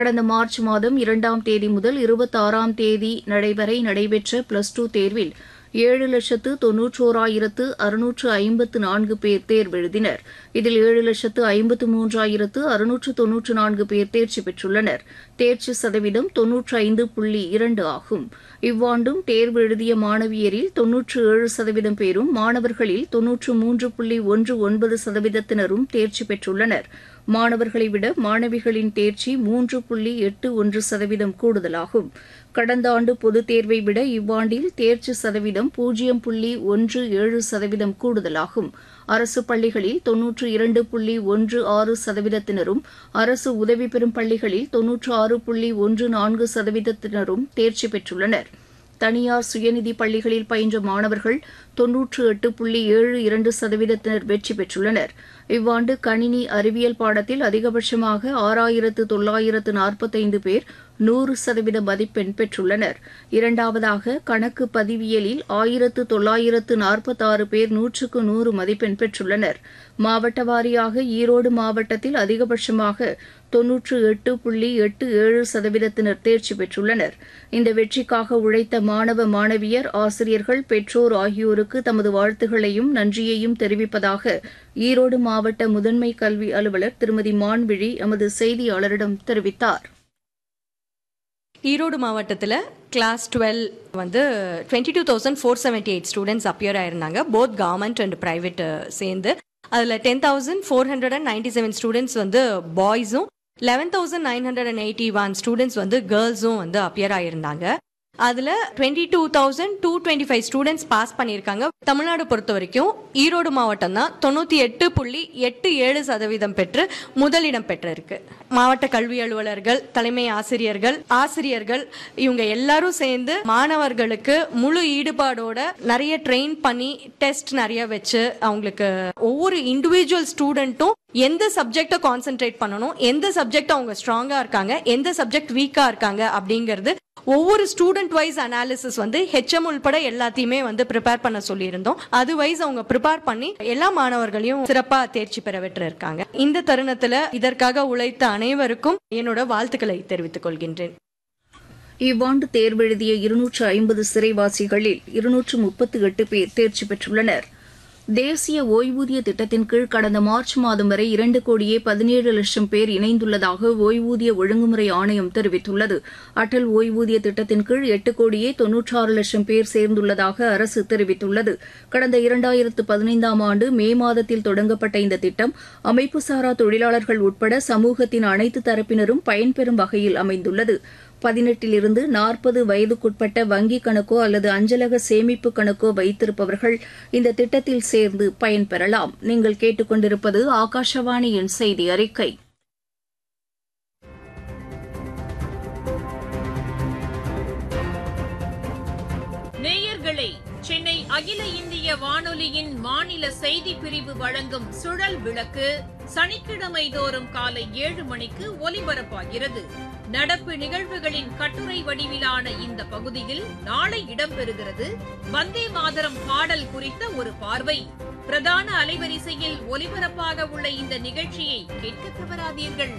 கடந்த மார்ச் மாதம் இரண்டாம் தேதி முதல் இருபத்தாறாம் தேதி நடைவரை நடைபெற்ற பிளஸ் டூ தேர்வில் ஏழு லட்சத்து தொன்னூற்றோராயிரத்து அறுநூற்று ஐம்பத்து நான்கு பேர் தேர்வெழுதினர் இதில் ஏழு லட்சத்து ஐம்பத்து மூன்றாயிரத்து அறுநூற்று தொன்னூற்று நான்கு பேர் தேர்ச்சி பெற்றுள்ளனர் தேர்ச்சி சதவீதம் தொன்னூற்று ஐந்து புள்ளி இரண்டு ஆகும் இவ்வாண்டும் தேர்வு எழுதிய மாணவியரில் தொன்னூற்று ஏழு சதவீதம் பேரும் மாணவர்களில் தொன்னூற்று மூன்று புள்ளி ஒன்று ஒன்பது சதவீதத்தினரும் தேர்ச்சி பெற்றுள்ளனர் மாணவர்களை விட மாணவிகளின் தேர்ச்சி மூன்று புள்ளி எட்டு ஒன்று சதவீதம் கூடுதலாகும் கடந்த ஆண்டு பொதுத் தேர்வை விட இவ்வாண்டில் தேர்ச்சி சதவீதம் பூஜ்ஜியம் புள்ளி ஒன்று ஏழு சதவீதம் கூடுதலாகும் அரசு பள்ளிகளில் தொன்னூற்று இரண்டு புள்ளி ஒன்று ஆறு சதவீதத்தினரும் அரசு உதவி பெறும் பள்ளிகளில் தொன்னூற்று ஆறு புள்ளி ஒன்று நான்கு சதவீதத்தினரும் தேர்ச்சி பெற்றுள்ளனர் தனியார் சுயநிதி பள்ளிகளில் பயின்ற மாணவர்கள் தொன்னூற்று எட்டு புள்ளி ஏழு இரண்டு சதவீதத்தினர் வெற்றி பெற்றுள்ளனர் இவ்வாண்டு கணினி அறிவியல் பாடத்தில் அதிகபட்சமாக ஆறாயிரத்து தொள்ளாயிரத்து நாற்பத்தைந்து பேர் நூறு சதவீத மதிப்பெண் பெற்றுள்ளனர் இரண்டாவதாக கணக்கு பதிவியலில் ஆயிரத்து தொள்ளாயிரத்து நாற்பத்தாறு பேர் நூற்றுக்கு நூறு மதிப்பெண் பெற்றுள்ளனர் மாவட்ட வாரியாக ஈரோடு மாவட்டத்தில் அதிகபட்சமாக தொன்னூற்று எட்டு புள்ளி எட்டு ஏழு சதவீதத்தினர் தேர்ச்சி பெற்றுள்ளனர் இந்த வெற்றிக்காக உழைத்த மாணவ மாணவியர் ஆசிரியர்கள் பெற்றோர் ஆகியோருக்கு தமது வாழ்த்துகளையும் நன்றியையும் தெரிவிப்பதாக ஈரோடு மாவட்ட முதன்மை கல்வி அலுவலர் திருமதி மான்விழி எமது செய்தியாளரிடம் தெரிவித்தார் ஈரோடு மாவட்டத்தில் கிளாஸ் டுவெல் வந்து twenty two thousand four seventy eight students appear ஆயிருந்தாங்க போத் கவர்மெண்ட் அண்ட் ப்ரைவேட் சேர்ந்து அதில் ten thousand four hundred and ninety seven students வந்து பாய்ஸும் eleven thousand nine hundred and eighty one students வந்து கேர்ள்ஸும் வந்து அப்பியர் ஆயிருந்தாங்க அதில் twenty two thousand two twenty five students pass பண்ணியிருக்காங்க தமிழ்நாடு பொறுத்த வரைக்கும் ஈரோடு மாவட்டம் தான் தொண்ணூற்றி எட்டு புள்ளி எட்டு ஏழு சதவீதம் பெற்று முதலிடம் பெற்றிருக்கு மாவட்ட கல்வி அலுவலர்கள் தலைமை ஆசிரியர்கள் ஆசிரியர்கள் இவங்க எல்லாரும் சேர்ந்து மாணவர்களுக்கு முழு ஈடுபாடோட நிறைய ட்ரெயின் பண்ணி டெஸ்ட் நிறைய வச்சு அவங்களுக்கு ஒவ்வொரு இண்டிவிஜுவல் ஸ்டூடெண்ட்டும் எந்த சப்ஜெக்டை கான்சென்ட்ரேட் பண்ணணும் எந்த சப்ஜெக்ட் அவங்க ஸ்ட்ராங்கா இருக்காங்க எந்த சப்ஜெக்ட் வீக்கா இருக்காங்க அப்படிங்கிறது ஒவ்வொரு ஸ்டூடெண்ட் வைஸ் அனாலிசிஸ் வந்து ஹெச்எம் உள்பட எல்லாத்தையுமே வந்து ப்ரிப்பேர் பண்ண சொல்லியிருந்தோம் அது வைஸ் அவங்க ப்ரிப்பேர் பண்ணி எல்லா மாணவர்களையும் சிறப்பா தேர்ச்சி பெற இருக்காங்க இந்த தருணத்துல இதற்காக உழைத்த அனைவருக்கும் என்னோட வாழ்த்துக்களை தெரிவித்துக் கொள்கின்றேன் இவ்வாண்டு தேர்வெழுதிய இருநூற்று ஐம்பது சிறைவாசிகளில் இருநூற்று முப்பத்து எட்டு பேர் தேர்ச்சி பெற்றுள்ளனர் தேசிய ஓய்வூதிய திட்டத்தின் கீழ் கடந்த மார்ச் மாதம் வரை இரண்டு கோடியே பதினேழு லட்சம் பேர் இணைந்துள்ளதாக ஓய்வூதிய ஒழுங்குமுறை ஆணையம் தெரிவித்துள்ளது அடல் ஓய்வூதிய திட்டத்தின் கீழ் எட்டு கோடியே தொன்னூற்றாறு லட்சம் பேர் சேர்ந்துள்ளதாக அரசு தெரிவித்துள்ளது கடந்த இரண்டாயிரத்து பதினைந்தாம் ஆண்டு மே மாதத்தில் தொடங்கப்பட்ட இந்த திட்டம் அமைப்புசாரா தொழிலாளர்கள் உட்பட சமூகத்தின் அனைத்து தரப்பினரும் பயன்பெறும் வகையில் அமைந்துள்ளது பதினெட்டிலிருந்து நாற்பது வயதுக்குட்பட்ட வங்கிக் கணக்கோ அல்லது அஞ்சலக சேமிப்பு கணக்கோ வைத்திருப்பவர்கள் இந்த திட்டத்தில் சேர்ந்து பயன்பெறலாம் நீங்கள் கேட்டுக்கொண்டிருப்பது ஆகாஷவாணியின் செய்தி அறிக்கை நேயர்களே சென்னை அகில இந்திய வானொலியின் மாநில செய்தி பிரிவு வழங்கும் சுழல் விளக்கு சனிக்கிழமை தோறும் காலை ஏழு மணிக்கு ஒலிபரப்பாகிறது நடப்பு நிகழ்வுகளின் கட்டுரை வடிவிலான இந்த பகுதியில் நாளை இடம்பெறுகிறது வந்தே மாதரம் பாடல் குறித்த ஒரு பார்வை பிரதான அலைவரிசையில் ஒலிபரப்பாக உள்ள இந்த நிகழ்ச்சியை கேட்க தவறாதீர்கள்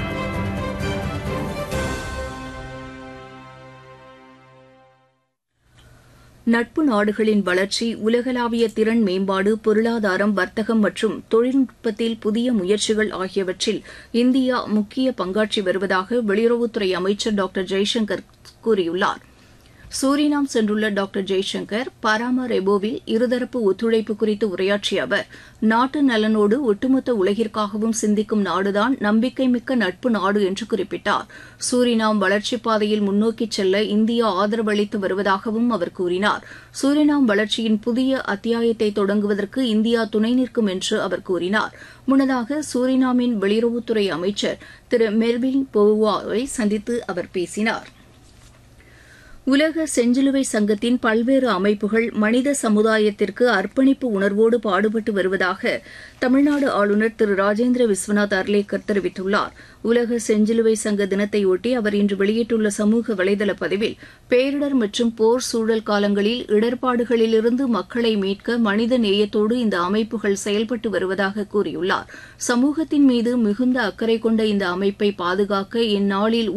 நட்பு நாடுகளின் வளர்ச்சி உலகளாவிய திறன் மேம்பாடு பொருளாதாரம் வர்த்தகம் மற்றும் தொழில்நுட்பத்தில் புதிய முயற்சிகள் ஆகியவற்றில் இந்தியா முக்கிய பங்காற்றி வருவதாக வெளியுறவுத்துறை அமைச்சர் டாக்டர் ஜெய்சங்கர் கூறியுள்ளார் சூரினாம் சென்றுள்ள டாக்டர் ஜெய்சங்கர் பராமரெபோவில் இருதரப்பு ஒத்துழைப்பு குறித்து உரையாற்றிய அவர் நாட்டு நலனோடு ஒட்டுமொத்த உலகிற்காகவும் சிந்திக்கும் நாடுதான் நம்பிக்கைமிக்க நட்பு நாடு என்று குறிப்பிட்டார் சூரினாம் வளர்ச்சிப் பாதையில் முன்னோக்கிச் செல்ல இந்தியா ஆதரவளித்து வருவதாகவும் அவர் கூறினார் சூரினாம் வளர்ச்சியின் புதிய அத்தியாயத்தை தொடங்குவதற்கு இந்தியா துணை நிற்கும் என்று அவர் கூறினார் முன்னதாக சூரினாமின் வெளியுறவுத்துறை அமைச்சர் திரு மெர்வின் போவாவை சந்தித்து அவர் பேசினார் உலக செஞ்சிலுவை சங்கத்தின் பல்வேறு அமைப்புகள் மனித சமுதாயத்திற்கு அர்ப்பணிப்பு உணர்வோடு பாடுபட்டு வருவதாக தமிழ்நாடு ஆளுநர் திரு ராஜேந்திர விஸ்வநாத் அர்லேக்கர் தெரிவித்துள்ளார் உலக செஞ்சிலுவை சங்க தினத்தையொட்டி அவர் இன்று வெளியிட்டுள்ள சமூக வலைதள பதிவில் பேரிடர் மற்றும் போர் சூழல் காலங்களில் இடர்பாடுகளிலிருந்து மக்களை மீட்க மனித நேயத்தோடு இந்த அமைப்புகள் செயல்பட்டு வருவதாக கூறியுள்ளார் சமூகத்தின் மீது மிகுந்த அக்கறை கொண்ட இந்த அமைப்பை பாதுகாக்க இந்நாளில்